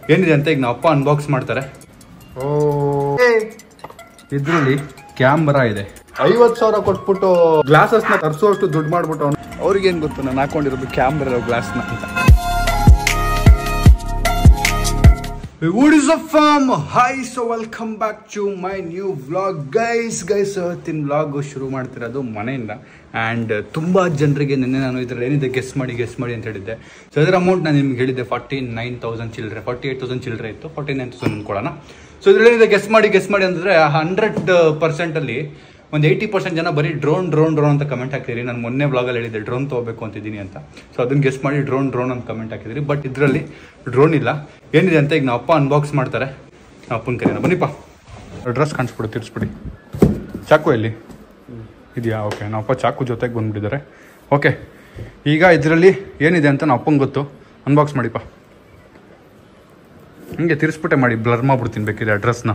ಏನಿದೆ ಅಂತ ಈಗ ನಾವು ಅಪ್ಪ ಅನ್ಬಾಕ್ಸ್ ಮಾಡ್ತಾರೆ ಓ ಇದ್ರಲ್ಲಿ ಕ್ಯಾಮ್ರಾ ಇದೆ ಐವತ್ತು ಸಾವಿರ ಕೊಟ್ಬಿಟ್ಟು ಗ್ಲಾಸಸ್ ನ ತರಿಸುವಷ್ಟು ದುಡ್ಡು ಮಾಡ್ಬಿಟ್ಟು ಅವ್ನು ಅವ್ರಿಗೇನ್ ಗೊತ್ತು ನಾನು ಹಾಕೊಂಡಿರೋದು ಕ್ಯಾಮ್ರಾ ಗ್ಲಾಸ್ನ ಅಂತ What is up fam? Hi, so welcome back to my new vlog. Guys, guys, ಇವತ್ತಿನ ವ್ಲಾಗ್ ಶುರು ಮಾಡ್ತಿರೋದು ಮನೆಯಿಂದ ಆ್ಯಂಡ್ ತುಂಬ ಜನರಿಗೆ ನಿನ್ನೆ ನಾನು ಇದ್ರಲ್ಲಿ ಏನಿದೆ ಗೆಸ್ ಮಾಡಿ ಗೆಸ್ ಮಾಡಿ ಅಂತ ಹೇಳಿದ್ದೆ ಸೊ ಅದರ ಅಮೌಂಟ್ ನಾನು ನಿಮ್ಗೆ ಹೇಳಿದ್ದೆ ಫಾರ್ಟಿ ನೈನ್ ತೌಸಂಡ್ ಚಿಲ್ಲರೆ ಫಾರ್ಟಿ ಏಯ್ಟ್ ತೌಸಂಡ್ ಚಿಲ್ಲರೆ ಇತ್ತು ಫಾರ್ಟಿ ನೈನ್ ತೌಸಂಡ್ ಅಂದ್ಕೊಳ್ಳೋಣ ಸೊ ಇದ್ರಲ್ಲಿ ಏನಿದೆ ಗೆಸ್ ಮಾಡಿ ಗೆಸ್ ಮಾಡಿ ಅಂತಂದರೆ ಹಂಡ್ರೆಡ್ ಪರ್ಸೆಂಟಲ್ಲಿ ಒಂದು ಏಯ್ಟಿ ಪರ್ಸೆಂಟ್ ಜನ ಬರೀ ಡ್ರೋನ್ ಡ್ರೋನ್ ಡ್ರೋನ್ ಅಂತ ಕಮೆಂಟ್ ಹಾಕಿದ್ರಿ ನಾನು ಮೊನ್ನೆ ಬ್ಲಾಗಲ್ಲಿ ಹೇಳಿದ್ದೆ ಡ್ರೋನ್ ತೊಗೋಬೇಕು ಅಂತಿದ್ದೀನಿ ಅಂತ ಸೊ ಅದನ್ನ ಗೆಸ್ ಮಾಡಿ ಡ್ರೋನ್ ಡ್ರೋನ್ ಅಂತ ಕಮೆಂಟ್ ಹಾಕಿದ್ರಿ ಬಟ್ ಇದರಲ್ಲಿ ಡ್ರೋನ್ ಇಲ್ಲ ಏನಿದೆ ಅಂತ ಈಗ ನಾವು ಅಪ್ಪ ಅನ್ಬಾಕ್ಸ್ ಮಾಡ್ತಾರೆ ನಾವು ಅಪ್ಪನ ಕರೆಯೋಣ ಬನ್ನಿಪ್ಪ ಡ್ರೆಸ್ ಕಾಣಿಸ್ಬಿಡು ತಿರ್ಸ್ಬಿಡಿ ಚಾಕು ಎಲ್ಲಿ ಇದೆಯಾ ಓಕೆ ನಾವು ಅಪ್ಪ ಚಾಕು ಜೊತೆಗೆ ಬಂದ್ಬಿಟ್ಟಿದ್ದಾರೆ ಓಕೆ ಈಗ ಇದರಲ್ಲಿ ಏನಿದೆ ಅಂತ ನಾವು ಅಪ್ಪಂಗೆ ಗೊತ್ತು ಅನ್ಬಾಕ್ಸ್ ಮಾಡಿಪ್ಪ ಹಿಂಗೆ ತಿರ್ಸ್ಬಿಟ್ಟೆ ಮಾಡಿ ಬ್ಲರ್ ಮಾಡ್ಬಿಡ್ತೀನಿ ಬೇಕಿದೆ ಅಡ್ರೆಸ್ನ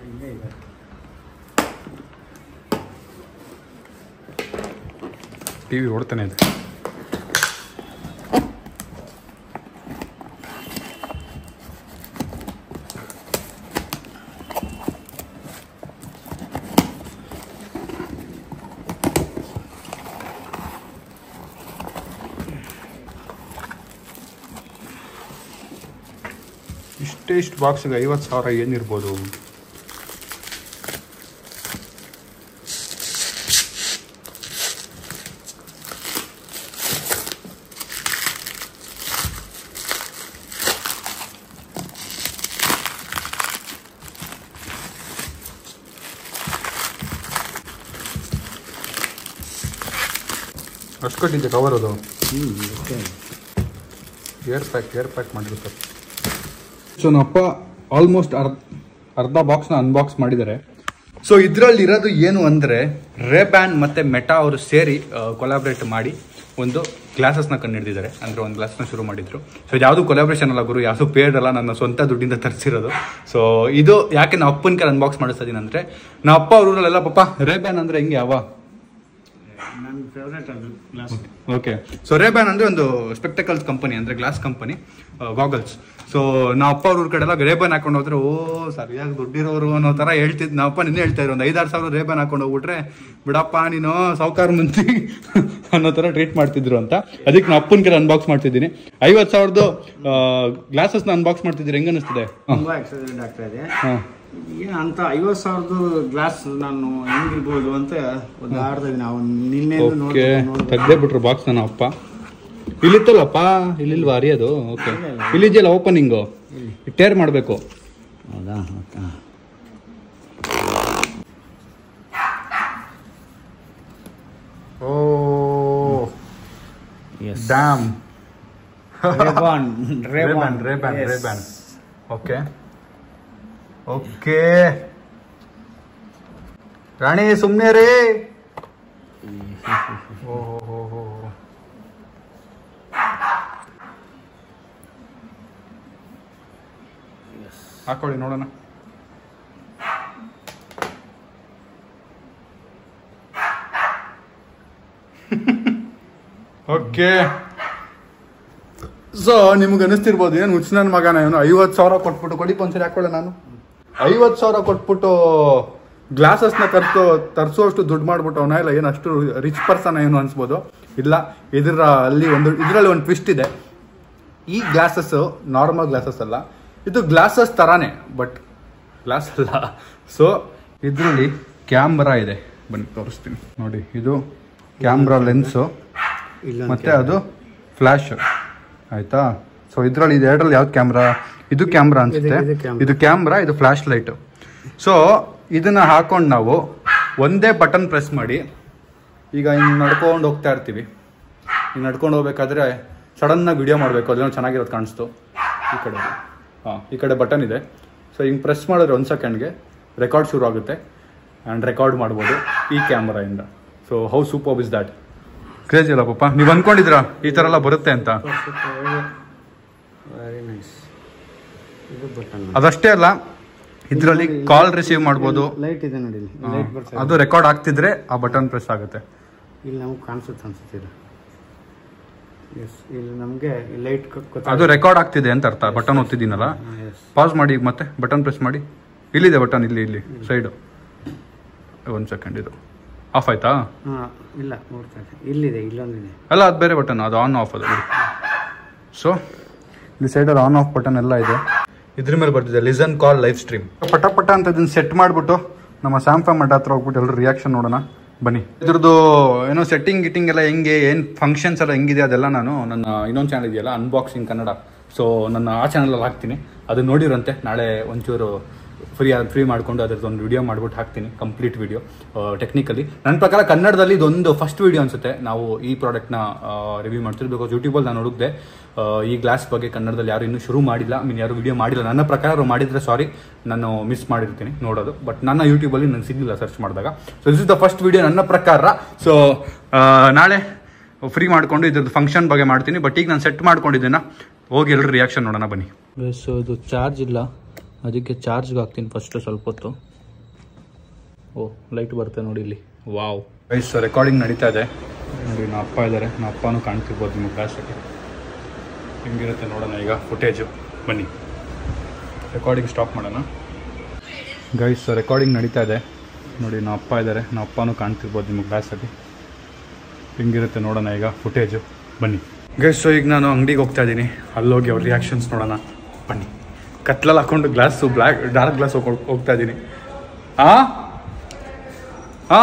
ಟಿ ವಿ ಓಡ್ತಾನೆ ಇದೆ ಇಷ್ಟೇ ಇಷ್ಟು ಬಾಕ್ಸ್ಗೆ ಐವತ್ತು ಸಾವಿರ ಏನಿರ್ಬೋದು ಅಷ್ಟು ಕಟ್ಟಿದ್ದೆ ಕವರ್ ಅದು ಏರ್ ಪ್ಯಾಕ್ ಏರ್ ಪ್ಯಾಕ್ ಮಾಡಿರ್ತಾರೆ ಸೊ ನಮ್ಮಪ್ಪ ಆಲ್ಮೋಸ್ಟ್ ಅರ್ಧ ಅರ್ಧ ಬಾಕ್ಸ್ನ ಅನ್ಬಾಕ್ಸ್ ಮಾಡಿದ್ದಾರೆ ಸೊ ಇದರಲ್ಲಿ ಇರೋದು ಏನು ಅಂದರೆ ರೇಬ್ಯಾನ್ ಮತ್ತು ಮೆಟಾ ಅವರು ಸೇರಿ ಕೊಲಾಬ್ರೇಟ್ ಮಾಡಿ ಒಂದು ಗ್ಲಾಸಸ್ನ ಕಂಡುಹಿಡಿದಿದ್ದಾರೆ ಅಂದರೆ ಒಂದು ಗ್ಲಾಸ್ನ ಶುರು ಮಾಡಿದ್ರು ಸೊ ಯಾವುದು ಕೊಲಾಬ್ರೇಷನ್ ಅಲ್ಲ ಗುರು ಯಾವುದು ಪೇಡ್ ಅಲ್ಲ ನನ್ನ ಸ್ವಂತ ದುಡ್ಡಿಂದ ತರಿಸಿರೋದು ಸೊ ಇದು ಯಾಕೆ ನಾವು ಅಪ್ಪನ ಕೈ ಅನ್ಬಾಕ್ಸ್ ಮಾಡಿಸ್ತಾ ಇದ್ದೀನಿ ಅಂದರೆ ನಮ್ಮ ಅಪ್ಪ ಅವ್ರ ಊರಲ್ಲೆಲ್ಲ ಪಾಪ ರೇಬ್ಯಾನ್ ಅಂದರೆ ಹೆಂಗೆ ಯಾವ ನನ್ನ ಫೇವ್ರೇಟ್ ಅದು ಗ್ಲಾಸ್ ಓಕೆ ಸೊ ರೇಬ್ಯಾನ್ ಅಂದ್ರೆ ಒಂದು ಸ್ಪೆಕ್ಟಕಲ್ಸ್ ಕಂಪನಿ ಅಂದ್ರೆ ಗ್ಲಾಸ್ ಕಂಪನಿ ಗಾಗಲ್ಸ್ ಸೊ ನಾವು ಅಪ್ಪ ಅವ್ರ ಊರ್ ಕಡೆ ಎಲ್ಲ ರೇಬ್ಯಾನ್ ಹಾಕೊಂಡು ಹೋದ್ರೆ ಓ ಸರಿಯಾಗಿ ದುಡ್ಡಿರೋರು ಅನ್ನೋ ತರ ಹೇಳ್ತಿದ್ ನಾವು ಅಪ್ಪ ನಿನ್ನೆ ಹೇಳ್ತಾ ಇದ್ರು ಒಂದು ಐದಾರು ಸಾವಿರ ರೇಬ್ಯಾನ್ ಹಾಕೊಂಡು ಹೋಗ್ಬಿಟ್ರೆ ಬಿಡಪ್ಪ ನೀನು ಸಾವುಕಾರ ಮಂದಿ ಅನ್ನೋ ತರ ಟ್ರೀಟ್ ಮಾಡ್ತಿದ್ರು ಅಂತ ಅದಕ್ಕೆ ನಾವು ಅಪ್ಪನ ಕಡೆ ಅನ್ಬಾಕ್ಸ್ ಮಾಡ್ತಿದ್ದೀನಿ ಐವತ್ತು ಸಾವಿರದ್ದು ಗ್ಲಾಸಸ್ನ ಅನ್ಬಾಕ್ಸ್ ಮಾಡ್ತಿದ್ದೀರಿ ಹೆಂಗ ಅನಿಸ್ತದೆ ತುಂಬಾ ಎಕ್ಸೈಟೆಡ್ ಆಗ್ತಾ ಇದೆ ಹಾಂ ಏನು ಅಂತ ಐವತ್ತು ಸಾವಿರದ್ದು ಗ್ಲಾಸ್ ನಾನು ಹೆಂಗಿರ್ಬೋದು ಅಂತ ಒಂದು ಆಡ್ತಾ ಇದ್ದೀನಿ ನಾವು ನಿನ್ನೆ ಓಕೆ ತೆಗ್ದೇ ಬಿಟ್ರು ಬಾಕ್ಸ್ ನನ್ನ ಅಪ್ಪ ಇಲ್ಲಿತ್ತಲ್ಲಪ್ಪ ಇಲ್ಲಿಲ್ವಾ ಅರಿಯೋದು ಓಕೆ ಇಲ್ಲಿದೆಯಲ್ಲ ಓಪನಿಂಗು ಟೇರ್ ಮಾಡಬೇಕು ಹೌದಾ okay oh yes damn Ray Ban Ray Ban Ray Ban Ray Ban okay okay ರಾಣಿ ಸುಮ್ಮನೆ ರೀ ಓ ಹೋ ಹೋ ಹೋ ಹಾಕೊಳ್ಳಿ ನೋಡೋಣ ಓಕೆ ಸೊ ನಿಮ್ಗೆ ಅನಿಸ್ತಿರ್ಬೋದು ಏನು ಹುಚ್ಚ ನನ್ನ ಮಗನ ಏನು ಐವತ್ತು ಸಾವಿರ ಕೊಟ್ಬಿಟ್ಟು ಕೊಡಿಪ ಒಂದ್ಸರಿ ಹಾಕೊಳ್ಳೆ ನಾನು ಐವತ್ತು ಸಾವಿರ ಕೊಟ್ಬಿಟ್ಟು ಗ್ಲಾಸಸ್ನ ತರಿಸೋ ತರಿಸುವಷ್ಟು ದುಡ್ಡು ಮಾಡ್ಬಿಟ್ಟು ಅವನ ಇಲ್ಲ ಏನು ಅಷ್ಟು ರಿಚ್ ಪರ್ಸನ್ ಏನು ಅನ್ಸ್ಬೋದು ಇಲ್ಲ ಇದರ ಅಲ್ಲಿ ಒಂದು ಇದರಲ್ಲಿ ಒಂದು ಟ್ವಿಸ್ಟ್ ಇದೆ ಈ ಗ್ಲಾಸಸ್ ನಾರ್ಮಲ್ ಗ್ಲಾಸಸ್ ಅಲ್ಲ ಇದು ಗ್ಲಾಸಸ್ ತರಾನೇ ಬಟ್ ಗ್ಲಾಸ್ ಅಲ್ಲ ಸೊ ಇದರಲ್ಲಿ ಕ್ಯಾಮ್ರಾ ಇದೆ ಬನ್ನಿ ತೋರಿಸ್ತೀನಿ ನೋಡಿ ಇದು ಕ್ಯಾಮ್ರಾ ಲೆನ್ಸು ಇಲ್ಲ ಮತ್ತೆ ಅದು ಫ್ಲಾಶ್ ಆಯ್ತಾ ಸೊ ಇದರಲ್ಲಿ ಇದು ಎರಡರಲ್ಲಿ ಯಾವ್ದು ಕ್ಯಾಮ್ರಾ ಇದು ಕ್ಯಾಮ್ರಾ ಅನ್ಸುತ್ತೆ ಇದು camera. ಇದು ಕ್ಯಾಮ್ರಾ ಇದು ಫ್ಲಾಶ್ ಲೈಟ್ ಸೊ ಇದನ್ನ ಹಾಕೊಂಡು ನಾವು ಒಂದೇ ಬಟನ್ ಪ್ರೆಸ್ ಮಾಡಿ ಈಗ ಹಿಂಗೆ ನಡ್ಕೊಂಡು ಹೋಗ್ತಾ ಇರ್ತೀವಿ ಹಿಂಗೆ ನಡ್ಕೊಂಡು ಹೋಗ್ಬೇಕಾದ್ರೆ ಸಡನ್ನಾಗಿ ವಿಡಿಯೋ ಮಾಡಬೇಕು ಅದೇನೋ ಚೆನ್ನಾಗಿರೋದು ಕಾಣಿಸ್ತು ಈ ಕಡೆ ಹಾಂ ಈ ಕಡೆ ಬಟನ್ ಇದೆ ಸೊ ಹಿಂಗೆ ಪ್ರೆಸ್ ಮಾಡಿದ್ರೆ ಒಂದು ಸೆಕೆಂಡ್ಗೆ ರೆಕಾರ್ಡ್ ಶುರು ಆಗುತ್ತೆ ಆ್ಯಂಡ್ ರೆಕಾರ್ಡ್ ಮಾಡ್ಬೋದು ಈ ಕ್ಯಾಮ್ರಾಯಿಂದ so how super is that crazy ಅಲ್ಲ ಪಾಪ ನೀವು ಅನ್ಕೊಂಡಿದ್ರಾ ಈ ಥರ ಎಲ್ಲ ಬರುತ್ತೆ ಅಂತ ವೆರಿ ನೈಸ್ ಇದು ಬಟನ್ ಅದಷ್ಟೇ ಅಲ್ಲ ಇದರಲ್ಲಿ ಕಾಲ್ ರಿಸೀವ್ ಮಾಡ್ಬೋದು ಲೈಟ್ ಇದೆ ನೋಡಿ ಇಲ್ಲಿ ಲೈಟ್ ಬರ್ತಾ ಅದು ರೆಕಾರ್ಡ್ ಆಗ್ತಿದ್ರೆ ಆ ಬಟನ್ ಪ್ರೆಸ್ ಆಗುತ್ತೆ ಇಲ್ಲಿ ನಮಗೆ ಕಾಣಿಸುತ್ತೆ ಅನ್ಸುತ್ತೀರ ಎಸ್ ಇಲ್ಲಿ ನಮಗೆ ಲೈಟ್ ಅದು ರೆಕಾರ್ಡ್ ಆಗ್ತಿದೆ ಅಂತ ಅರ್ಥ ಬಟನ್ ಒತ್ತಿದ್ದೀನಲ್ಲ ಎಸ್ ಪಾಸ್ ಮಾಡಿ ಈಗ ಮತ್ತೆ ಬಟನ್ ಪ್ರೆಸ್ ಮಾಡಿ ಇಲ್ಲಿದೆ ಬಟನ್ ಇಲ್ಲಿ ಇಲ್ಲಿ ಸೈಡು ಒಂದು ಸೆಕೆಂಡ್ ಇದು ಆಫ್ ಆಯ್ತಾ ಹಾಂ ಇಲ್ಲ ನೋಡ್ತಾ ಇದ್ದೆ ಇಲ್ಲಿದೆ ಇಲ್ಲೊಂದಿದೆ ಅಲ್ಲ ಅದು ಬೇರೆ ಬಟನ್ ಅದು ಆನ್ ಆಫ್ ಅದು ಸೊ ಇಲ್ಲಿ ಸೈಡಲ್ಲಿ ಆನ್ ಆಫ್ ಬಟನ್ ಎಲ್ಲ ಇದೆ ಇದ್ರ ಮೇಲೆ ಬರ್ತಿದೆ ಲಿಸನ್ ಕಾಲ್ ಲೈವ್ ಸ್ಟ್ರೀಮ್ ಪಟ ಪಟ ಅಂತ ಇದನ್ನ ಸೆಟ್ ಮಾಡಿಬಿಟ್ಟು ನಮ್ಮ ಸ್ಯಾಮ್ಫಾಮ್ ಅಡ್ಡ ಹತ್ರ ಹೋಗ್ಬಿಟ್ಟು ಎಲ್ಲರೂ ರಿಯಾಕ್ಷನ್ ನೋಡೋಣ ಬನ್ನಿ ಇದ್ರದ್ದು ಏನೋ ಸೆಟ್ಟಿಂಗ್ ಗಿಟ್ಟಿಂಗ್ ಎಲ್ಲ ಹೆಂಗೆ ಏನು ಫಂಕ್ಷನ್ಸ್ ಎಲ್ಲ ಹೆಂಗಿದೆ ಅದೆಲ್ಲ ನಾನು ನನ್ನ ಇನ್ನೊಂದು ಚಾನಲ್ ಇದೆಯಲ್ಲ ಅನ್ಬಾಕ್ಸಿಂಗ್ ಕನ್ನಡ ಸೊ ನನ್ನ ಆ ಚಾನಲಲ್ಲಿ ಹಾಕ್ತೀನಿ ಅದು ನೋಡಿರಂತೆ ನಾಳೆ ಒಂಚೂರು ಫ್ರೀ ಫ್ರೀ ಮಾಡಿಕೊಂಡು ಅದ್ರದ್ದು ಒಂದು ವಿಡಿಯೋ ಮಾಡ್ಬಿಟ್ಟು ಹಾಕ್ತೀನಿ ಕಂಪ್ಲೀಟ್ ವಿಡಿಯೋ ಟೆಕ್ನಿಕಲಿ ನನ್ನ ಪ್ರಕಾರ ಕನ್ನಡದಲ್ಲಿ ಇದೊಂದು ಫಸ್ಟ್ ವಿಡಿಯೋ ಅನ್ಸುತ್ತೆ ನಾವು ಈ ಪ್ರಾಡಕ್ಟ್ನ ರಿವ್ಯೂ ಮಾಡ್ತೀವಿ ಬಿಕಾಸ್ ಯೂಟ್ಯೂಬಲ್ಲಿ ನಾನು ಹುಡುಕ್ದೆ ಆ, ಈ ಗ್ಲಾಸ್ ಬಗ್ಗೆ ಕನ್ನಡದಲ್ಲಿ ಯಾರು ಇನ್ನೂ ಶುರು ಮಾಡಿಲ್ಲ ಮೀನ್ ಯಾರು ವಿಡಿಯೋ ಮಾಡಿಲ್ಲ ನನ್ನ ಪ್ರಕಾರ ಅವ್ರು ಮಾಡಿದ್ರೆ ಸಾರಿ ನಾನು ಮಿಸ್ ಮಾಡಿರ್ತೀನಿ ನೋಡೋದು ಬಟ್ ನನ್ನ ಯೂಟ್ಯೂಬಲ್ಲಿ ನನಗೆ ಸಿಗಲಿಲ್ಲ ಸರ್ಚ್ ಮಾಡಿದಾಗ so this is the first video ನನ್ನ ಪ್ರಕಾರ ಸೊ ನಾಳೆ ಫ್ರೀ ಮಾಡಿಕೊಂಡು ಇದ್ರದ್ದು ಫಂಕ್ಷನ್ ಬಗ್ಗೆ ಮಾಡ್ತೀನಿ ಬಟ್ ಈಗ ನಾನು ಸೆಟ್ ಮಾಡ್ಕೊಂಡಿದ್ದೇನೆ ಹೋಗಿ ಎಲ್ಲರೂ ರಿಯಾಕ್ಷನ್ ನೋಡೋಣ ಬನ್ನಿ ಸೊ ಇದು ಚಾರ್ಜ್ ಇಲ್ಲ ಅದಕ್ಕೆ ಚಾರ್ಜ್ಗೆ ಹಾಕ್ತೀನಿ ಫಸ್ಟ್ ಸ್ವಲ್ಪ ಹೊತ್ತು ಓ ಲೈಟ್ ಬರುತ್ತೆ ನೋಡಿ ಇಲ್ಲಿ ವಾವ್ ವೈಸ್ ರೆಕಾರ್ಡಿಂಗ್ ನಡೀತಾ ಇದೆ ನೋಡಿ ನಮ್ಮ ಅಪ್ಪ ಇದ್ದಾರೆ ನಮ್ಮ ಅಪ್ಪನೂ ಕಾಣ್ತಿರ್ಬೋದು ನಿಮ್ಮ ಕ್ಲಾಸಲ್ಲಿ ಹೆಂಗಿರುತ್ತೆ ನೋಡೋಣ ಈಗ ಫುಟೇಜು ಬನ್ನಿ ರೆಕಾರ್ಡಿಂಗ್ ಸ್ಟಾಪ್ ಮಾಡೋಣ ಗೈಸ್ ರೆಕಾರ್ಡಿಂಗ್ ನಡೀತಾ ಇದೆ ನೋಡಿ ನಮ್ಮ ಅಪ್ಪ ಇದ್ದಾರೆ ನಮ್ಮ ಅಪ್ಪನೂ ಕಾಣ್ತಿರ್ಬೋದು ನಿಮ್ಮ ಕ್ಲಾಸಲ್ಲಿ ಹೆಂಗಿರುತ್ತೆ ನೋಡೋಣ ಈಗ ಫುಟೇಜು ಬನ್ನಿ ಗೈಸ್ ಸೊ ಈಗ ನಾನು ಅಂಗಡಿಗೆ ಹೋಗ್ತಾ ಇದ್ದೀನಿ ಅಲ್ಲೋಗಿ ಅವ್ರ ರಿಯಾಕ್ಷನ್ಸ್ ನೋಡೋಣ ಬನ್ನಿ ಕತ್ಲಲ್ಲಿ ಹಾಕೊಂಡು ಗ್ಲಾಸು ಬ್ಲ್ಯಾಕ್ ಡಾರ್ಕ್ ಗ್ಲಾಸ್ ಹೋಗ್ತಾ ಇದ್ದೀನಿ ಆ ಹಾ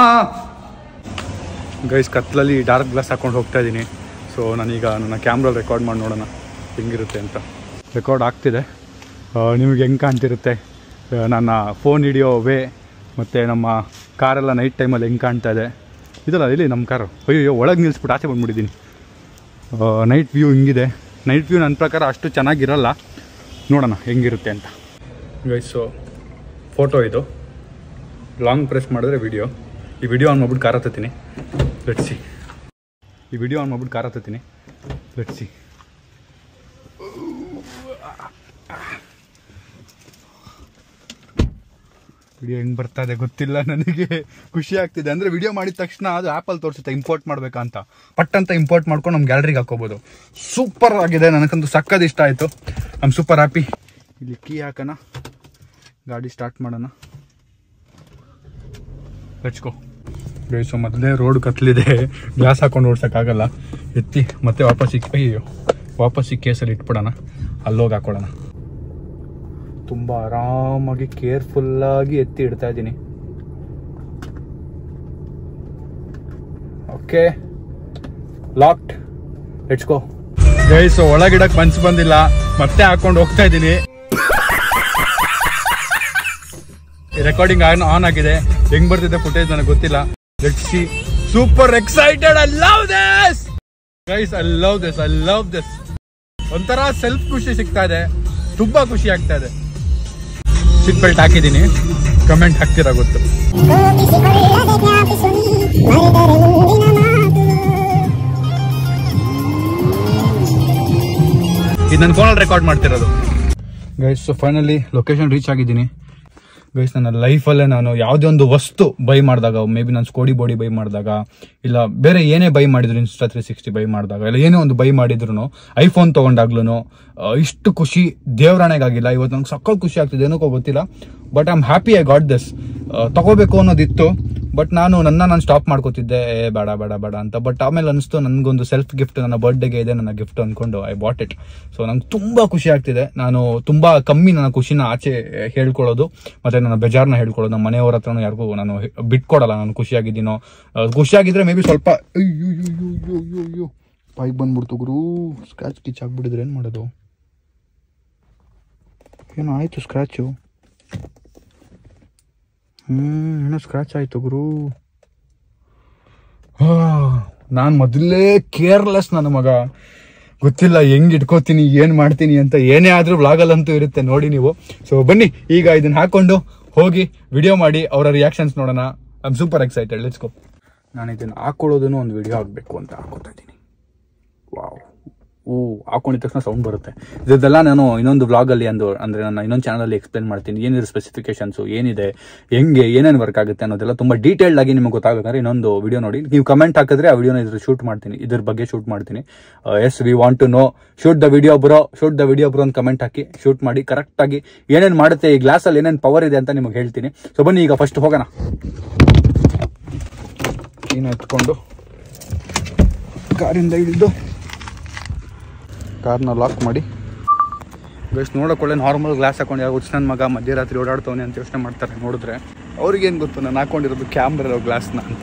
ಗೈಸ್ ಕತ್ಲಲ್ಲಿ ಡಾರ್ಕ್ ಗ್ಲಾಸ್ ಹಾಕೊಂಡು ಹೋಗ್ತಾ ಇದ್ದೀನಿ ಸೊ ನಾನೀಗ ನನ್ನ ಕ್ಯಾಮ್ರಲ್ಲಿ ರೆಕಾರ್ಡ್ ಮಾಡಿ ನೋಡೋಣ ಹೆಂಗಿರುತ್ತೆ ಅಂತ ರೆಕಾರ್ಡ್ ಆಗ್ತಿದೆ ಆ, ನಿಮಗೆ ಹೆಂಗೆ ಕಾಣ್ತಿರುತ್ತೆ ಆ, ನನ್ನ ಫೋನ್ ಹಿಡಿಯೋ ವೇ ಮತ್ತು ನಮ್ಮ ಕಾರೆಲ್ಲ ನೈಟ್ ಟೈಮಲ್ಲಿ ಹೆಂಗೆ ಕಾಣ್ತಾ ಇದೆ ಇದಲ್ಲ ಇಲ್ಲಿ ನಮ್ಮ ಕಾರು ಅಯ್ಯೋ ಒಳಗೆ ನಿಲ್ಲಿಸ್ಬಿಟ್ಟು ಆಚೆ ಬಂದ್ಬಿಟ್ಟಿದ್ದೀನಿ ನೈಟ್ ವ್ಯೂ ಹಿಂಗಿದೆ ನೈಟ್ ವ್ಯೂ ನನ್ನ ಪ್ರಕಾರ ಅಷ್ಟು ಚೆನ್ನಾಗಿರಲ್ಲ ನೋಡೋಣ ಹೆಂಗಿರುತ್ತೆ ಅಂತ ಗೈಸು ಫೋಟೋ ಇದು ಲಾಂಗ್ ಪ್ರೆಸ್ ಮಾಡಿದ್ರೆ ವಿಡಿಯೋ ಈ ವಿಡಿಯೋ ಆನ್ ಮಾಡ್ಬಿಟ್ಟು ಕಾರ್ ಹತ್ತೀನಿ ಲೆಟ್ಸಿ ಈ ವಿಡಿಯೋ ಆನ್ ಮಾಡ್ಬಿಟ್ಟು ಕಾರ್ ಹತ್ತೀನಿ ಲೆಟ್ಸಿ ವಿಡಿಯೋ ಹೆಂಗೆ ಬರ್ತಾ ಇದೆ ಗೊತ್ತಿಲ್ಲ ನನಗೆ ಖುಷಿ ಆಗ್ತಿದೆ ಅಂದರೆ ವಿಡಿಯೋ ಮಾಡಿದ ತಕ್ಷಣ ಅದು ಆ್ಯಪಲ್ಲಿ ತೋರಿಸುತ್ತೆ ಇಂಪೋರ್ಟ್ ಮಾಡಬೇಕಂತ ಪಟ್ ಅಂತ ಇಂಪೋರ್ಟ್ ಮಾಡ್ಕೊಂಡು ನಮ್ಮ ಗ್ಯಾಲರಿಗೆ ಹಾಕೋಬೋದು ಸೂಪರ್ ಆಗಿದೆ ನನಗಂತೂ ಸಕ್ಕದ ಇಷ್ಟ ಆಯಿತು ಐ ಆಮ್ ಸೂಪರ್ ಹ್ಯಾಪಿ ಇಲ್ಲಿ ಕೀ ಹಾಕೋಣ ಗಾಡಿ ಸ್ಟಾರ್ಟ್ ಮಾಡೋಣ ಹಚ್ಕೋ ಸೊ ಮೊದಲೇ ರೋಡ್ ಕತ್ಲಿದೆ ಗ್ಲಾಸ್ ಹಾಕೊಂಡು ಓಡ್ಸೋಕ್ಕಾಗಲ್ಲ ಎತ್ತಿ ಮತ್ತೆ ವಾಪಸ್ ಇಕ್ ಅಯ್ಯೋ ವಾಪಸ್ ಈ ಕೇಸಲ್ಲಿ ಇಟ್ಬಿಡೋಣ ಅಲ್ಲೋಗಿ ಹಾಕೊಳ್ಳೋಣ ತುಂಬ ಆರಾಮಾಗಿ ಕೇರ್ಫುಲ್ಲಾಗಿ ಎತ್ತಿ ಇಡ್ತಾ ಇದ್ದೀನಿ ಓಕೆ ಲಾಕ್ಡ್ ಹೆಚ್ಕೋ ಗೈಸ್ ಒಳಗಿಡಕ್ ಮನ್ಸು ಬಂದಿಲ್ಲ ಮತ್ತೆ ಹಾಕೊಂಡು ಹೋಗ್ತಾ ಇದ್ದೀನಿ ರೆಕಾರ್ಡಿಂಗ್ ಆನ್ ಆನ್ ಆಗಿದೆ ಹೆಂಗ್ ಬರ್ತಿದೆ ಫುಟೇಜ್ ನನಗೆ ಗೊತ್ತಿಲ್ಲ let's see super excited I love this guys I love this I love this ಒಂಥರ ಸೆಲ್ಫ್ ಖುಷಿ ಸಿಗ್ತಾ ಇದೆ ತುಂಬಾ ಖುಷಿ ಆಗ್ತಾ ಇದೆ ಸೀಟ್ ಬೆಲ್ಟ್ ಹಾಕಿದ್ದೀನಿ ಕಮೆಂಟ್ ಹಾಕ್ತಿರ ಗೊತ್ತು ಕೋಪಿಸಿಕೊಳ್ಳದೆ ಜ್ಞಾಪಿಸುನಿ ಮರೆದರೆ ಮುಂದಿನ ಮಾತು ಇದು ನನ್ನ ಫೋನಲ್ಲಿ ರೆಕಾರ್ಡ್ ಮಾಡ್ತಿರೋದು ಗೈಸ್ ಫೈನಲಿ ಲೊಕೇಶನ್ ರೀಚ್ ಆಗಿದ್ದೀನಿ ಗೈಸ್ ನನ್ನ ಲೈಫಲ್ಲೇ ನಾನು ಯಾವುದೇ ಒಂದು ವಸ್ತು ಬೈ ಮಾಡಿದಾಗ ಮೇ ಬಿ ನಾನು ಸ್ಕೋಡಿ ಬಾಡಿ ಬೈ ಮಾಡಿದಾಗ ಇಲ್ಲ ಬೇರೆ ಏನೇ ಬೈ ಮಾಡಿದ್ರು ಇನ್ಸ್ಟಾ ತ್ರೀ ಸಿಕ್ಸ್ಟಿ ಬೈ ಮಾಡಿದಾಗ ಇಲ್ಲ ಏನೇ ಒಂದು ಬೈ ಮಾಡಿದ್ರು ಐಫೋನ್ ತೊಗೊಂಡಾಗ್ಲೂ ಇಷ್ಟು ಖುಷಿ ದೇವರಾಣೆಗಾಗಿಲ್ಲ ಇವತ್ತು ನಂಗೆ ಸಕ್ಕತ್ ಖುಷಿ ಆಗ್ತಿದೆ ಏನಕ್ಕೋ ಗೊತ್ತಿಲ್ಲ but I am happy I got this ತಗೋಬೇಕು ಅನ್ನೋದಿತ್ತು ಬಟ್ ನಾನು ನನ್ನ ನಾನು ಸ್ಟಾಪ್ ಮಾಡ್ಕೋತಿದ್ದೆ ಏ ಬೇಡ ಬೇಡ ಬೇಡ ಅಂತ ಬಟ್ ಆಮೇಲೆ ಅನಿಸ್ತು ನನಗೊಂದು ಸೆಲ್ಫ್ ಗಿಫ್ಟ್ ನನ್ನ ಬರ್ಡೇಗೆ ಇದೆ ನನ್ನ ಗಿಫ್ಟ್ ಅಂದ್ಕೊಂಡು ಐ ಬಾಟ್ ಇಟ್ ಸೊ ನಂಗೆ ತುಂಬಾ ಖುಷಿ ಆಗ್ತಿದೆ ನಾನು ತುಂಬಾ ಕಮ್ಮಿ ನನ್ನ ಖುಷಿನ ಆಚೆ ಹೇಳ್ಕೊಳ್ಳೋದು ಮತ್ತೆ ನನ್ನ ಬೇಜಾರ್ನ ಹೇಳ್ಕೊಳ್ಳೋದು ನಮ್ಮ ಮನೆಯವ್ರ ಹತ್ರನೂ ಯಾರಿಗೂ ನಾನು ಹೆ- ಬಿಟ್ಕೊಡಲ್ಲ ನಾನು ಖುಷಿಯಾಗಿದ್ದೀನೋ ಆ, ಖುಷಿಯಾಗಿದ್ರೆ ಮೇ ಬಿ ಸ್ವಲ್ಪ ಅಯ್ಯೋ ಪೈಪ್ ಬಂದ್ಬಿಡ್ತು ಗುರು ಸ್ಕ್ರಾಚ್ ಕಿಚ್ ಆಗ್ಬಿಟ್ಟಿದ್ರೆ ಏನು ಮಾಡೋದು ಏನೋ ಆಯ್ತು ಸ್ಕ್ರಾಚು ಹ್ಮ್ ಏನೋ ಸ್ಕ್ರಾಚ್ ಆಯ್ತು ಗುರು ನಾನು ಮೊದಲೇ ಕೇರ್ಲೆಸ್ ನನ್ನ ಮಗ ಗೊತ್ತಿಲ್ಲ ಹೆಂಗ್ ಇಟ್ಕೋತೀನಿ ಏನ್ ಮಾಡ್ತೀನಿ ಅಂತ ಏನೇ ಆದ್ರೂ ವ್ಲಾಗಲ್ಲಂತೂ ಇರುತ್ತೆ ನೋಡಿ ನೀವು ಸೊ ಬನ್ನಿ ಈಗ ಇದನ್ನ ಹಾಕೊಂಡು ಹೋಗಿ ವಿಡಿಯೋ ಮಾಡಿ ಅವರ ರಿಯಾಕ್ಷನ್ಸ್ ನೋಡೋಣ I am super excited let's go ನಾನು ಇದನ್ನ ಹಾಕೊಳ್ಳೋದನ್ನು ಒಂದು ವಿಡಿಯೋ ಆಗಬೇಕು ಅಂತ ಹಾಕೋತಾ ಇದ್ದೀನಿ ವಾವ್ ಓ ಹಾಕೊಂಡಿದ ತಕ್ಷಣ ಸೌಂಡ್ ಬರುತ್ತೆ ಇದೆಲ್ಲ ನಾನು ಇನ್ನೊಂದು ವ್ಲಾಗಲ್ಲಿ ಅಂದು ಅಂದರೆ ನನ್ನ ಇನ್ನೊಂದು ಚಾನಲಲ್ಲಿ ಎಕ್ಸ್ಪ್ಲೇನ್ ಮಾಡ್ತೀನಿ ಏನಿದೆ ಸ್ಪೆಸಿಫಿಕೇಶನ್ಸು ಏನಿದೆ ಹೆಂಗೆ ಏನೇನು ವರ್ಕ್ ಆಗುತ್ತೆ ಅನ್ನೋದೆಲ್ಲ ತುಂಬ ಡೀಟೇಲ್ಡ್ ಆಗಿ ನಿಮಗೆ ಗೊತ್ತಾಗಬೇಕಾದ್ರೆ ಇನ್ನೊಂದು ವಿಡಿಯೋ ನೋಡಿ ನೀವು ಕಮೆಂಟ್ ಹಾಕಿದ್ರೆ ಆ ವಿಡಿಯೋನ ಇದ್ರ ಶೂಟ್ ಮಾಡ್ತೀನಿ ಇದ್ರ ಬಗ್ಗೆ ಶೂಟ್ ಮಾಡ್ತೀನಿ as we want to know shoot the video bro shoot the video bro ಅಂತ ಕಮೆಂಟ್ ಹಾಕಿ ಶೂಟ್ ಮಾಡಿ ಕರೆಕ್ಟಾಗಿ ಏನೇನು ಮಾಡುತ್ತೆ ಈ ಗ್ಲಾಸಲ್ಲಿ ಏನೇನು ಪವರ್ ಇದೆ ಅಂತ ನಿಮಗೆ ಹೇಳ್ತೀನಿ ಸೊ ಬನ್ನಿ ಈಗ ಫಸ್ಟ್ ಹೋಗೋಣ ಕೀನ ಎತ್ಕೊಂಡು ಕಾರಿಂದ ಇಳಿದು ಕಾರ್ನ ಲಾಕ್ ಮಾಡಿ ಗೈಸ್ ನೋಡೋಕೆ ಒಳ್ಳೆ ನಾರ್ಮಲ್ ಗ್ಲಾಸ್ ಹಾಕೊಂಡು ಯಾವ ನನ್ನ ಮಗ ಮಧ್ಯರಾತ್ರಿ ಓಡಾಡ್ತವನೆ ಅಂತ ಯೋಚನೆ ಮಾಡ್ತಾರೆ ನೋಡಿದ್ರೆ ಅವ್ರಿಗೇನು ಗೊತ್ತು ನಾನು ಹಾಕೊಂಡಿರೋದು ಕ್ಯಾಮ್ರಾ ಇರೋ ಗ್ಲಾಸ್ನ ಅಂತ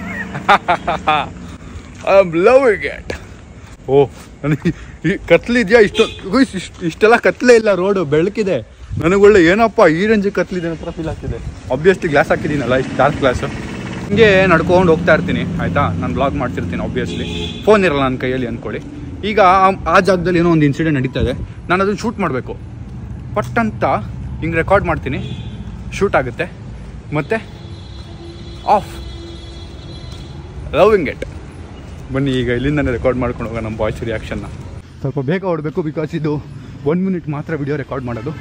ಐ ಆಮ್ ಲವಿಂಗ್ ಇಟ್ ಓ ನನಗೆ ಈ ಕತ್ಲಿದ್ಯಾ ಇಷ್ಟೊಂದು ಗೈಸ್ ಇಷ್ಟು ಇಷ್ಟೆಲ್ಲ ಕತ್ಲೇ ಇಲ್ಲ ರೋಡು ಬೆಳಕಿದೆ ನನಗೆ ಒಳ್ಳೆ ಏನಪ್ಪ ಈ ರೇಂಜಿಗೆ ಕತ್ಲಿದೆ ಅಂತ ಫೀಲ್ ಆಗ್ತಿದೆ ಆಬ್ವಿಯಸ್ಲಿ ಗ್ಲಾಸ್ ಹಾಕಿದ್ದೀನಲ್ಲ ಇಷ್ಟು ಡಾರ್ಕ್ ಗ್ಲಾಸು ಹಿಂಗೆ ನಡ್ಕೊಂಡು ಹೋಗ್ತಾ ಇರ್ತೀನಿ ಆಯಿತಾ ನಾನು ಬ್ಲಾಗ್ ಮಾಡ್ತಿರ್ತೀನಿ ಆಬ್ವಿಯಸ್ಲಿ ಫೋನ್ ಇರಲ್ಲ ನನ್ನ ಕೈಯಲ್ಲಿ ಅಂದ್ಕೊಳ್ಳಿ ಈಗ ಆ- ಆ ಜಾಗದಲ್ಲಿ ಏನೋ ಒಂದು ಇನ್ಸಿಡೆಂಟ್ ನಡೀತಾ ಇದೆ ನಾನು ಅದನ್ನು ಶೂಟ್ ಮಾಡಬೇಕು ಪಟ್ ಅಂತ ಹಿಂಗೆ ರೆಕಾರ್ಡ್ ಮಾಡ್ತೀನಿ ಶೂಟ್ ಆಗುತ್ತೆ ಮತ್ತು ಆಫ್ ಲವಿಂಗ್ ಇಟ್ ಬನ್ನಿ ಈಗ ಇಲ್ಲಿಂದನೇ ರೆಕಾರ್ಡ್ ಮಾಡ್ಕೊಂಡು ಹೋಗೋಣ ನಮ್ಮ ವಾಯ್ಸ್ ರಿಯಾಕ್ಷನ್ನ ಸ್ವಲ್ಪ ಬೇಗ ಹೊಡಬೇಕು ಬಿಕಾಸ್ ಇದು ಒನ್ ಮಿನಿಟ್ ಮಾತ್ರ ವಿಡಿಯೋ ರೆಕಾರ್ಡ್ ಮಾಡೋದು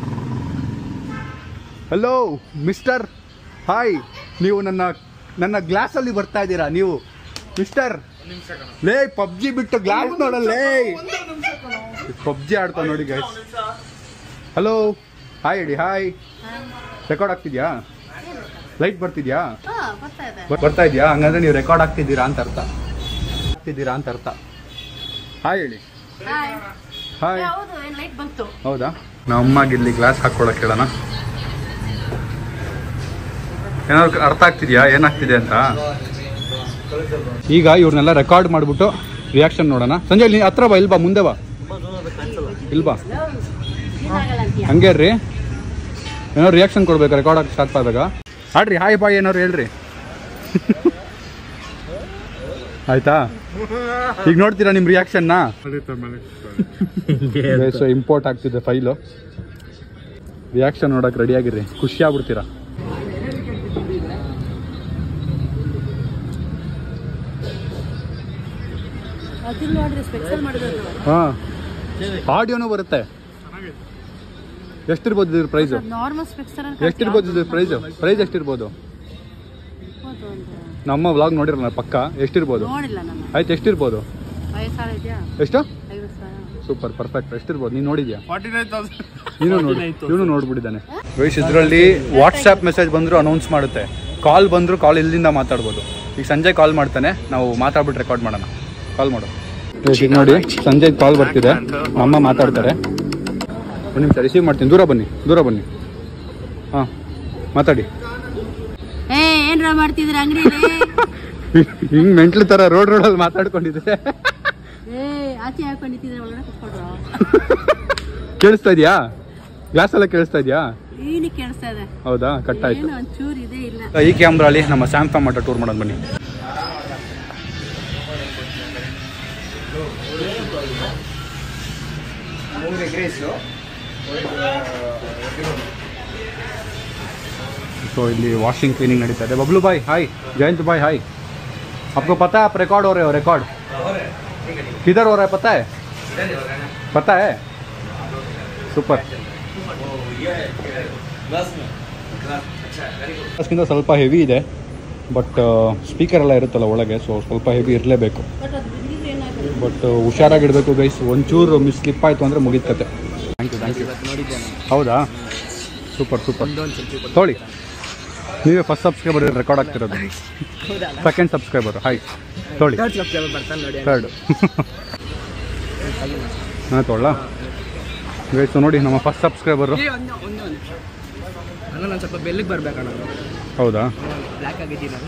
ಹಲೋ ಮಿಸ್ಟರ್ ಹಾಯ್ ನೀವು ನನ್ನ ನನ್ನ ಗ್ಲಾಸಲ್ಲಿ ಬರ್ತಾ ಇದ್ದೀರಾ ನೀವು ಮಿಸ್ಟರ್ ಲೇ ಪಬ್ಜಿ ಬಿಟ್ಟು ಗ್ಲಾಸ್ ನೋಡಲ್ಲೇ ಪಬ್ಜಿ ಆಡ್ತಾ ನೋಡಿ ಗೈಸ್ ಹಲೋ ಹಾಯ್ ಹೇಳಿ ಹಾಯ್ ರೆಕಾರ್ಡ್ ಆಗ್ತಿದ್ಯಾ ಲೈಟ್ ಬರ್ತಿದ್ಯಾ ಹಾ, ಬರ್ತಾ ಇದೆ ಬರ್- ಬರ್ತಾ ಇದೆಯಾ ಹಂಗಂದ್ರೆ ನೀವು ರೆಕಾರ್ಡ್ ಆಗ್ತಿದ್ದೀರಾ ಅಂತ ಅರ್ಥ ಆಗ್ತಿದ್ದೀರಾ ಅಂತ ಅರ್ಥ ಹಾಯ್ ಹೇಳಿ ಹಾಯ್. ಹಾಯ್ ಏ, ಹೌದು ಏನ್ ಲೈಟ್ ಬಂತು ಹೌದಾ ನಮ್ಮ ಅಮ್ಮಗೆ ಇಲ್ಲಿ ಗ್ಲಾಸ್ ಹಾಕೊಳಕ್ ಹೇಳೋಣ ಏನಾದ್ರು ಅರ್ಥ ಆಗ್ತಿದ್ಯಾ ಏನಾಗ್ತಿದೆ ಅಂತ ಈಗ ಇವ್ರನ್ನೆಲ್ಲ ರೆಕಾರ್ಡ್ ಮಾಡ್ಬಿಟ್ಟು ರಿಯಾಕ್ಷನ್ ನೋಡೋಣ ಸಂಜಯ್ ನೀ ಹತ್ರ ಬಾ ಇಲ್ಬಾ ಮುಂದೆ ಬಾ ಇಲ್ಬಾ ಏನಾಗಲ್ಲ ಅಂತೀಯ ಹಂಗೆ ರೀ ಏನಾದ್ರು ರಿಯಾಕ್ಷನ್ ಕೊಡ್ಬೇಕು ರೆಕಾರ್ಡ್ ಆಗಿ ಸ್ಟಾರ್ಟ್ ಆದಾಗ ಆಡ್ರಿ ಹಾಯ್ ಬಾಯ್ ಏನಾದ್ರು ಹೇಳ್ರಿ ಆಯ್ತಾ ಈಗ ನೋಡ್ತೀರಾ ನಿಮ್ಮ ರಿಯಾಕ್ಷನ್ನ ಸೊ ಇಂಪೋರ್ಟ್ ಆಗ್ತಿದೆ ಫೈಲು ರಿಯಾಕ್ಷನ್ ನೋಡಕ್ ರೆಡಿ ಆಗಿರ್ರಿ ಖುಷಿ ಆಗ್ಬಿಡ್ತೀರಾ ಅದಿಲ್ಲ ನೋಡ್ರಿ ಸ್ಪೆಷಲ್ ಮಾಡಿದ್ರು ಹಾ ಆಡಿಯೋನು ಬರುತ್ತೆ ಎಷ್ಟಿರ್ಬೋದು ಇದ್ರ ಪ್ರೈಸು ನಾರ್ಮಲ್ ಸ್ಪೆಕ್ಸರ್ ಎಷ್ಟಿರ್ಬೋದು ಇದ್ರ ಪ್ರೈಸು ಪ್ರೈಸ್ ಎಷ್ಟಿರ್ಬೋದು ನಮ್ಮ ವ್ಲಾಗ್ ನೋಡಿರಲ್ಲ ಪಕ್ಕ ಎಷ್ಟಿರ್ಬೋದು ನೋಡಿಲ್ಲ ನಾನು ಆಯ್ತು ಎಷ್ಟಿರ್ಬೋದು ಐದು ಸಾವಿರ ಇದೆಯಾ ಎಷ್ಟು ಐವತ್ತು ಸಾವಿರ ಸೂಪರ್ ಪರ್ಫೆಕ್ಟ್ ಎಷ್ಟಿರ್ಬೋದು ನೀನು ನೋಡಿದ್ಯಾ ಫಾರ್ಟಿ ನೈನ್ ತೌಸಂಡ್ ನೀನು ನೋಡಿ ಇವನು ನೋಡ್ಬಿಟ್ಟಿದ್ದಾನೆ ವಯಸ್ ಇದರಲ್ಲಿ ವಾಟ್ಸ್ಆ್ಯಪ್ ಮೆಸೇಜ್ ಬಂದರೂ ಅನೌನ್ಸ್ ಮಾಡುತ್ತೆ ಕಾಲ್ ಬಂದರೂ ಕಾಲ್ ಇಲ್ಲಿಂದ ಮಾತಾಡ್ಬೋದು ಈಗ ಸಂಜೆ ಕಾಲ್ ಮಾಡ್ತಾನೆ ನಾವು ಮಾತಾಡ್ಬಿಟ್ಟು ರೆಕಾರ್ಡ್ ಮಾಡೋಣ ಕಾಲ್ ಮಾಡು ಈಗ ನೋಡಿ ಸಂಜೆ ಕಾಲ್ ಬರ್ತಿದೆ ಅಮ್ಮ ಮಾತಾಡ್ತಾರೆ ಒಂದು ನಿಮಿಷ ರಿಸೀವ್ ಮಾಡ್ತೀನಿ ದೂರ ಬನ್ನಿ ದೂರ ಬನ್ನಿ ಹಾಂ ಮಾತಾಡಿ ಏ ಏನ್ರ ಮಾಡ್ತಿದ್ರ ಅಂಗಡಿಲಿ ಹಿಂಗೆ ಮೆಂಟ್ಲು ಥರ ರೋಡ್ ರೋಡಲ್ಲಿ ಮಾತಾಡ್ಕೊಂಡಿದ್ದೆ ಏ ಆಚೆ ಹಾಕೊಂಡಿದ್ರೆ ಒಳಗಡೆ ಕುತ್ಕೊಡ್ರು ಕೇಳಿಸ್ತಾ ಇದೆಯಾ ಗ್ಲಾಸ್ ಎಲ್ಲ ಕೇಳಿಸ್ತಾ ಇದೆಯಾ ಏನು ಕೇಳಿಸ್ತಾ ಇದೆ ಹೌದಾ ಕಟ್ಟಾಯ್ತು ಏನು ಒಂಚೂರು ಇದೆ ಇಲ್ಲ ಈ ಕ್ಯಾಮ್ರಾಲಿ ನಮ್ಮ ಸ್ಯಾಮ್ಸಂಗ್ ಮಟ್ಟ ಟೂರ್ ಮಾಡೋದು ಬನ್ನಿ तो ಇಲ್ಲಿ ವಾಷಿಂಗ್ ಕ್ಲೀನಿಂಗ್ ನಡೀತಾ ಇದೆ ಬಬ್ಲು ಬಾಯ್ ಹಾಯ್ जयंत भाई हाय आपको पता है आप रिकॉर्ड हो रहे हो रिकॉर्ड किधर हो रहा है पता है पता है ಸೂಪರ್ ಗ್ಲಾಸ್ಗಿಂತ ಸ್ವಲ್ಪ ಹೆವಿ ಇದೆ ಬಟ್ ಸ್ಪೀಕರ್ ಎಲ್ಲ ಇರುತ್ತಲ್ಲ ಒಳಗೆ ಸೊ ಸ್ವಲ್ಪ ಹೆವಿ ಇರಲೇಬೇಕು ಬಟ್ ಅದು ಬಿದ್ದಿದ್ರೆ ಏನಾಗುತ್ತೆ ಬಟ್ ಹುಷಾರಾಗಿಡಬೇಕು ಗೈಸ್ ಒಂಚೂರು ಮಿಸ್ ಸ್ಲಿಪ್ ಆಯಿತು ಅಂದರೆ ಮುಗಿತತೆ ಥ್ಯಾಂಕ್ ಯು ಥ್ಯಾಂಕ್ ಯು ಹೌದಾ ಸೂಪರ್ ಸೂಪರ್ ತೊಳಿ ನೀವೇ ಫಸ್ಟ್ ಸಬ್ಸ್ಕ್ರೈಬರ್ ರೆಕಾರ್ಡ್ ಆಗ್ತಿರೋದು ಸೆಕೆಂಡ್ ಸಬ್ಸ್ಕ್ರೈಬರ್ ಹಾಯ್ ತೊಳಿ ಥರ್ಡ್ ಹಾಂ ತೊಗೊಳ್ಳ ಗೈಸ್ ನೋಡಿ ನಮ್ಮ ಫಸ್ಟ್ ಸಬ್ಸ್ಕ್ರೈಬರು ಅಣ್ಣ ನಾನು ಸ್ವಲ್ಪ ಬೆಲ್ಲಿಗೆ ಬರ್ಬೇಕಣ್ಣ ಹೌದಾ ಬ್ಲ್ಯಾಕ್ ಆಗಿದ್ದೀನಲ್ಲ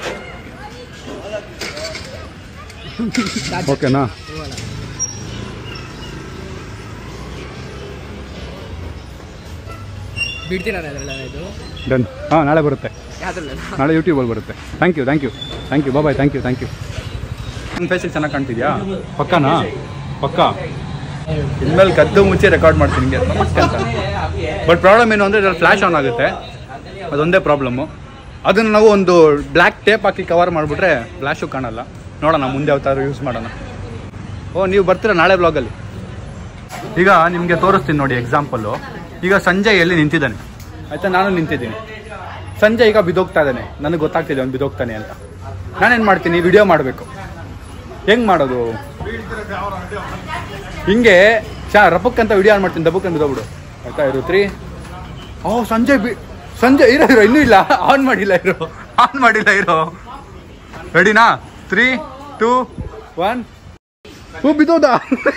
ಓಕೆನಾ ಬಿಡ್ತೀನಣ್ಣ ಅದರಲ್ಲ ಇದು ಡನ್ ಹಾಂ ನಾಳೆ ಬರುತ್ತೆ ಯಾವ್ದ್ರಲ್ಲ ನಾಳೆ ಯೂಟ್ಯೂಬಲ್ಲಿ ಬರುತ್ತೆ thank you thank you thank you bye thank you thank you ನನ್ನ ಫೇಸಿಗೆ ಚೆನ್ನಾಗಿ ಕಾಣ್ತಿದ್ಯಾ ಪಕ್ಕನಾ ಪಕ್ಕ ಇನ್ಮೇಲೆ ಕದ್ದು ಮುಚ್ಚಿ ರೆಕಾರ್ಡ್ ಮಾಡ್ತೀನಿ ಹಿಂಗೆ ನಮಸ್ತೆ ಅಂತ ಬಟ್ ಪ್ರಾಬ್ಲಮ್ ಏನು ಅಂದರೆ ಇದ್ರಲ್ಲಿ ಫ್ಲ್ಯಾಶ್ ಆನ್ ಆಗುತ್ತೆ ಅದೊಂದೇ ಪ್ರಾಬ್ಲಮ್ಮು ಅದನ್ನು ನಾವು ಒಂದು ಬ್ಲ್ಯಾಕ್ ಟೇಪ್ ಹಾಕಿ ಕವರ್ ಮಾಡಿಬಿಟ್ರೆ ಫ್ಲ್ಯಾಶು ಕಾಣಲ್ಲ ನೋಡೋಣ ಮುಂದೆ ಯಾವ ಥರ ಯೂಸ್ ಮಾಡೋಣ ಓ ನೀವು ಬರ್ತೀರಾ ನಾಳೆ ಬ್ಲಾಗಲ್ಲಿ ಈಗ ನಿಮಗೆ ತೋರಿಸ್ತೀನಿ ನೋಡಿ ಎಕ್ಸಾಂಪಲ್ಲು ಈಗ ಸಂಜಯ್ ಎಲ್ಲಿ ನಿಂತಿದ್ದಾನೆ ಆಯ್ತಾ ನಾನು ನಿಂತಿದ್ದೀನಿ ಸಂಜಯ್ ಈಗ ಬಿದೋಗ್ತಾ ಇದ್ದಾನೆ ನನಗೆ ಗೊತ್ತಾಗ್ತಿದೆ ಅವ್ನು ಬಿದೋಗ್ತಾನೆ ಅಂತ ನಾನೇನು ಮಾಡ್ತೀನಿ ವಿಡಿಯೋ ಮಾಡಬೇಕು ಹೆಂಗ್ ಮಾಡೋದು ಹಿಂಗೆ ಚಾ ರಪಕ್ ಅಂತ ವಿಡಿಯೋ ಆನ್ ಮಾಡ್ತೀನಿ ದಬ್ಬಕ್ ಅಂತ ಬಿಡೋಬಿಡು ಆಯ್ತಾ ಇರು ತ್ರೀ ಓ ಸಂಜಯ್ ಬಿ ಸಂಜಯ್ ಇರೋ ಇರೋ ಇನ್ನೂ ಇಲ್ಲ ಆನ್ ಮಾಡಿಲ್ಲ ಇರೋ ಆನ್ ಮಾಡಿಲ್ಲ ಇರೋ ರೆಡಿನಾ ತ್ರೀ ಟೂ ಒನ್ ಓ ಬಿದೋದ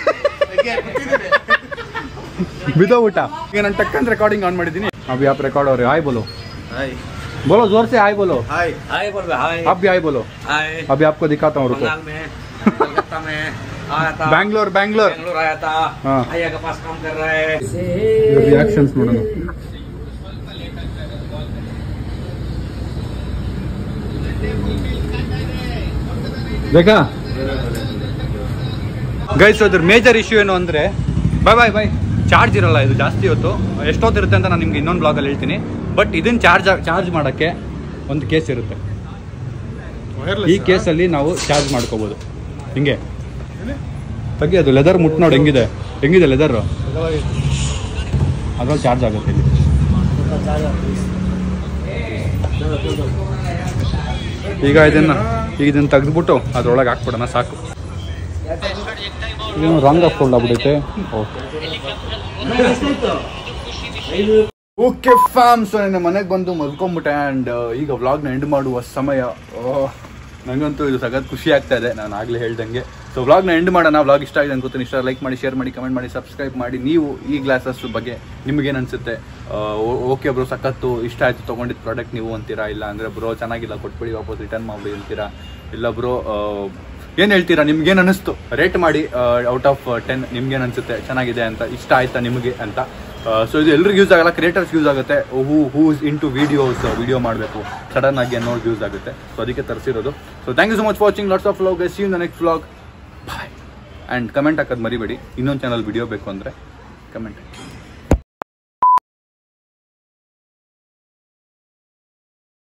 ಬಿದೋಗ್ಬಿಟ್ಟ ಈಗ ನಾನು ಟಕ್ಕಂತ ರೆಕಾರ್ಡಿಂಗ್ ಆನ್ ಮಾಡಿದ್ದೀನಿ ಅಭಿ ಆಪ್ ರೆಕಾರ್ಡ್ ಅವ್ರೆ ಹಾಯ್ ಬೋಲೋ ಹಾಯ್ बोलो जोर से हाय बोलो ಹಾಯ್ हाय बोल रहा हाय आप भी हाय बोलो हाय अभी आपको दिखाता हूँ रुको बंगाल में कलकत्ता में आया था बैंगलोर बैंगलोर बेंगलोर आया था हाँ। भैया के पास काम कर रहा है ರಿಯಾಕ್ಷನ್ಸ್ ನೋಡೋಣ ಬೇಕಾ ಗೈಸ್ ಅದ್ರ ಮೇಜರ್ ಇಶ್ಯೂ ಏನು ಅಂದರೆ ಬಾಯ್ ಬಾಯ್ ಬಾಯ್ ಚಾರ್ಜ್ ಇರಲ್ಲ ಇದು ಜಾಸ್ತಿ ಹೊತ್ತು ಎಷ್ಟೊತ್ತಿರುತ್ತೆ ಅಂತ ನಾನು ನಿಮ್ಗೆ ಇನ್ನೊಂದು ಬ್ಲಾಗಲ್ಲಿ ಹೇಳ್ತೀನಿ ಬಟ್ ಇದನ್ನ ಚಾರ್ಜ್ ಚಾರ್ಜ್ ಮಾಡೋಕ್ಕೆ ಒಂದು ಕೇಸ್ ಇರುತ್ತೆ ಈ ಕೇಸಲ್ಲಿ ನಾವು ಚಾರ್ಜ್ ಮಾಡ್ಕೋಬೋದು ಹಿಂಗೆ ತೆಗಿ ಅದು ಲೆದರ್ ಮುಟ್ ನೋಡಿ ಹೆಂಗಿದೆ ಹೆಂಗಿದೆ ಲೆದರ್ ಅದ್ರಲ್ಲಿ ಚಾರ್ಜ್ ಆಗುತ್ತೆ ಇಲ್ಲಿ ಈಗ ಇದನ್ನ ಈಗ ಇದನ್ನ ತೆಗೆದ್ಬಿಟ್ಟು ಅದ್ರೊಳಗೆ ಹಾಕ್ಬಿಡೋಣ ಸಾಕು ಏನು ರಾಂಗ್ ಹಾಕ್ಕೊಂಡು ಆಗ್ಬಿಡೈತೆ ಓಕೆ ಫ್ಯಾಮ್ ಸೊ ನನ್ನ ಮನೆಗೆ ಬಂದು ಮಲ್ಕೊಂಬಿಟ್ಟೆ ಆ್ಯಂಡ್ ಈಗ ವ್ಲಾಗ್ನ ಎಂಡ್ ಮಾಡುವ ಸಮಯ ಓಹ್, ನಂಗಂತೂ ಇದು ಸಖತ್ ಖುಷಿ ಆಗ್ತಾ ಇದೆ ನಾನು ಆಗಲೇ ಹೇಳ್ದಂಗೆ ಸೊ ವ್ಲಾಗ್ನ ಎಂಡ್ ಮಾಡೋಣ ವ್ಲಾಗ್ ಇಷ್ಟ ಆಗಿದೆ ಅನ್ಕೋತೀನಿ ಇಷ್ಟ ಲೈಕ್ ಮಾಡಿ ಶೇರ್ ಮಾಡಿ ಕಮೆಂಟ್ ಮಾಡಿ ಸಬ್ಸ್ಕ್ರೈಬ್ ಮಾಡಿ ನೀವು ಈ ಗ್ಲಾಸಸ್ ಬಗ್ಗೆ ನಿಮಗೇನು ಅನಿಸುತ್ತೆ ಓಕೆ ಬ್ರೋ ಸಖತ್ತು ಇಷ್ಟ ಆಯಿತು ತೊಗೊಂಡಿದ್ದು ಪ್ರಾಡಕ್ಟ್ ನೀವು ಅಂತೀರಾ ಇಲ್ಲ ಅಂದರೆ ಬ್ರೋ ಚೆನ್ನಾಗಿಲ್ಲ ಕೊಟ್ಬಿಡಿ ವಾಪಸ್ ರಿಟರ್ನ್ ಮಾಡಿ ಅಂತೀರಾ ಇಲ್ಲ ಬ್ರೋ ಏನು ಹೇಳ್ತೀರಾ ನಿಮ್ಗೇನು ಅನಿಸ್ತು ರೇಟ್ ಮಾಡಿ ಔಟ್ ಆಫ್ ಟೆನ್ ನಿಮ್ಗೇನು ಅನಿಸುತ್ತೆ ಚೆನ್ನಾಗಿದೆ ಅಂತ ಇಷ್ಟ ಆಯ್ತಾ ನಿಮಗೆ ಅಂತ ಸೊ ಇದು ಎಲ್ರಿಗೂ ಯೂಸ್ ಆಗಲ್ಲ ಕ್ರಿಯೇಟರ್ಸ್ ಯೂಸ್ ಆಗುತ್ತೆ who who's into videos video ವಿಡಿಯೋ ಮಾಡಬೇಕು ಸಡನ್ ಆಗಿ ಅನ್ನೋದು ಯೂಸ್ ಆಗುತ್ತೆ ಸೊ ಅದಕ್ಕೆ ತರಿಸಿರೋದು so thank you so much watching lots of vlog see the next vlog bye and comment ಹಾಕೋದು ಮರಿಬೇಡಿ ಇನ್ನೊಂದು ಚಾನಲ್ ವಿಡಿಯೋ ಬೇಕು ಅಂದರೆ ಕಮೆಂಟ್